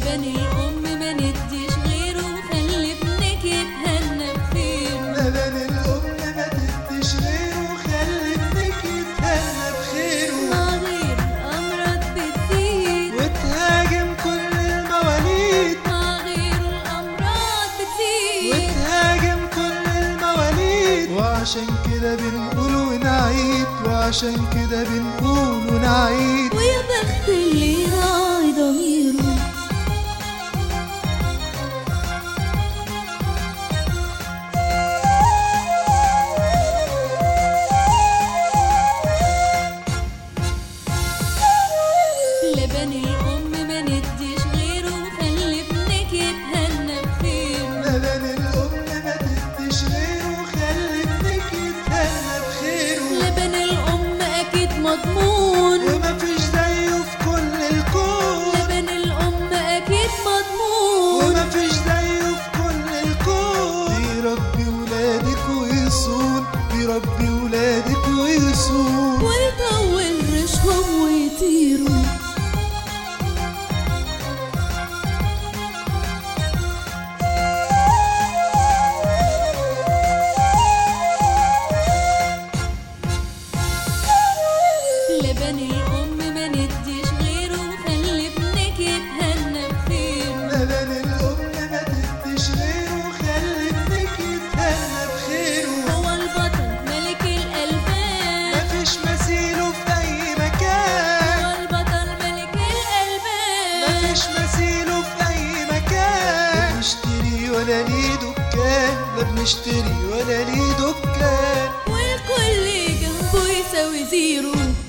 لبن الأم ما نديش غيره وخلي ابنك يتهنى بخيره لبن الأم ما تديش غيره خلي ابنك يتهنى بخيره مع غير الأمراض بتزيد وتهاجم كل المواليد مع غير الأمراض بتزيد وتهاجم كل المواليد وعشان كده بنقول ونعيد وعشان كده بنقول ونعيد ويا بخت اللي راعي ضميره لبن الأم ما نديش غيره وخلي ابنك يتهنى بخيره لبن الأم ما تديش غيره خلي ابنك يتهنى بخيره لبن الأم أكيد مضمون ومفيش زيه في كل الكون لبن الأم أكيد مضمون ومفيش زيه في كل الكون بيربي ولادك ويصون بيربي ولادك ويصون ويطول ريشهم ويطيروا لبن الأم ما نديش غيره وخلي ابنك يتهنى بخيره لبن الأم ما تديش غيره خلي ابنك يتهنى بخيره هو البطل ملك الألبان مفيش مثيله في أي مكان هو البطل ملك الألبان مفيش مثيله في أي مكان لا بنشتري ولا ليه دكان لا بنشتري ولا ليه دكان والكل جنبه يساوي زيرو